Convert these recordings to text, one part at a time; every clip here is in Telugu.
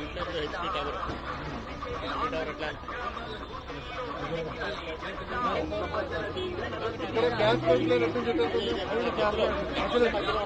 ఇంట్లో కూడా హెచ్పీ టవర్ హెచ్పీ టవర్ ఎట్లా ఇక్కడ గ్యాస్ పైప్ లైన్ ఎట్లా చెప్పేది? అసలు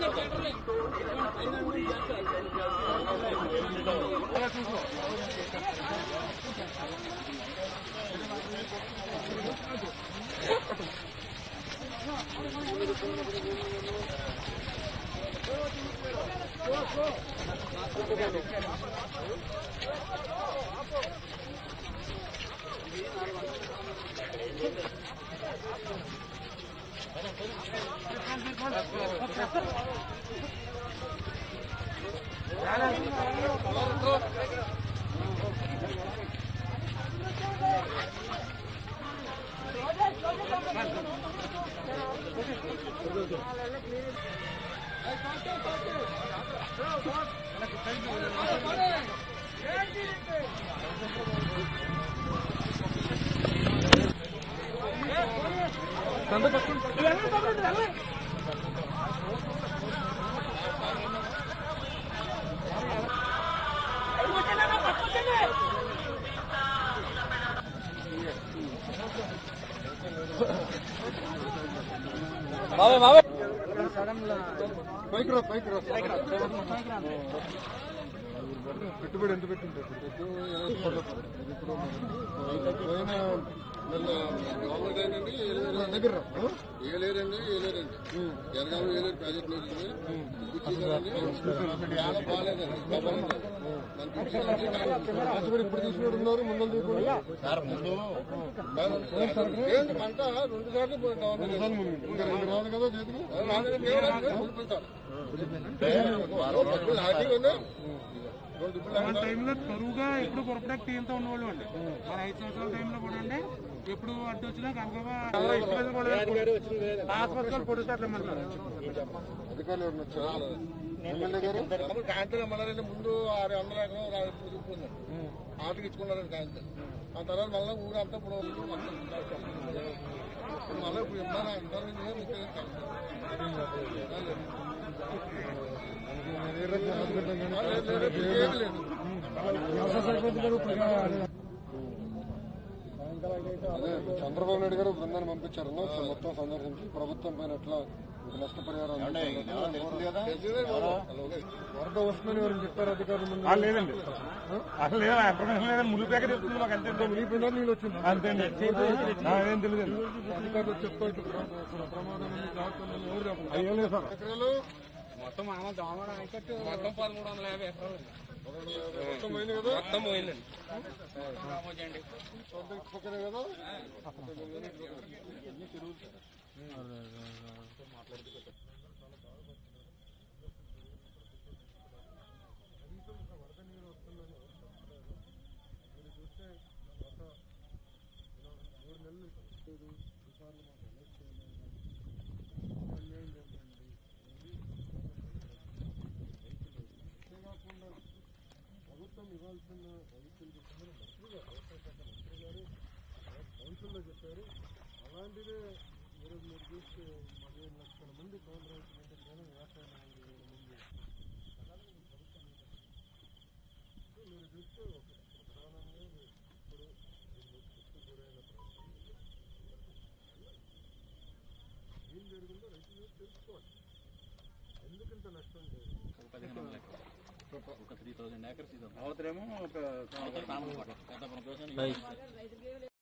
పైకి రా పైకి రా పెట్టుబడి ఎంత పెట్టింటారు ఇప్పుడు పోయిన నెల గవర్నమెంట్ ఏంటంటే ఏలేరు దగ్గర రా. ఆ? ఏలేరండి ఏలేరండి జనగామ ఏలేరు ప్రాజెక్ట్ మీటింగ్ ఇచ్చిందండి చాలా బాగాలేదండి ఇంకా బాగుంది. దాని పిలిచారండి. కష్టపడి ఇప్పుడు తీసుకుని ఉన్నారు ముందు తీసుకుని సార్ ముందు ఏంటి పంట రెండు సార్లు పోయింది ఇంకా రెండు రాదు కదా చేతికి రాదు కదా, ఏం రాదు కదా, ముందుకుంటారు. డబ్బులు హ్యాపీగా ఉన్నా? రెండు డబ్బులు మన టైంలో కరువుగా ఎప్పుడు కొరపడానికి టీంతో ఉండేవాళ్ళు అండి మన ఐదు సంవత్సరాల టైంలో కూడా అండి ఎప్పుడు అడ్డు వచ్చినా కనుకగా హాస్పిటల్ పొడి పెట్టమంటారు అధికారులు ఎవరు వచ్చారు ఎమ్మెల్యే గారు మామూలు కాంతిలో మళ్ళీ ముందు ఆరు వందల ఎకరం రా- ఇప్పుడు చూసుకున్నాం ఆటకి ఇచ్చుకున్నారండి కాంతి ఆ తర్వాత మళ్ళీ ఊరు అంతా ఇప్పుడు ఊరు మొత్తం ఇప్పుడు మళ్ళీ ఇప్పుడు ఇబ్బంది అందరూ ఏం మీకు ఏం కాదు. లేదు, లేదు, ఏమీ లేదు. అదే చంద్రబాబు నాయుడు గారు బృందాన్ని పంపించారు మొత్తం సందర్శించి ప్రభుత్వం పైన ఎట్లా నష్టపరిహారం తెలుసు కదా వరద వస్తుందని ఎవరు చెప్పారు అధికారులు ముందు లేదండి అసలు లేదా ఇన్ఫర్మేషన్ లేదండి ముళ్ళు ప్యాకెట్ ఇస్తుంది మాకు అంతే మునిగిపోయినా నీళ్ళు వచ్చింది అంతే అండి ఏం తెలియదు అధికారులు చెప్పారు ప్రమాదం ఉంది, జాగ్రత్త ఉందని ఎవరు చెప్పలేదు. అయ్యో లేదు సార్ ఎకరాలు మొత్తం మామ దోమడ మొత్తం పదమూడు వందల యాభై ఎకరాలు మొత్తం పోయింది కదా మొత్తం పోయిందండి సొంత పక్కనే కదా ప్రభుత్వం ఇవ్వాల్సిన రైతులకు మంత్రిగా వ్యవసాయ శాఖ మంత్రి గారు కౌన్సిల్లో చెప్పారు అలాంటిదే ఈరోజు మీరు చూస్తే పదిహేను లక్షల మంది కౌలు రైతులు అంటే కేవలం వ్యవసాయం నాలుగు వేల మంది అలాగే ఈ ప్రభుత్వం మీద. సో మీరు చూస్తే ఒక ప్రధానంగా ఇప్పుడు దీన్ని చెట్టు గురైన ప్రాంతం ఏం జరిగిందో రైతులు తెలుసుకోవాలి ఎందుకంత నష్టం లేదు పదిహేను వందల ఎకరాలు. ఒక త్రీ థౌసండ్ ఏకర్స్ ఇది అవతలేమో ఒక పెద్ద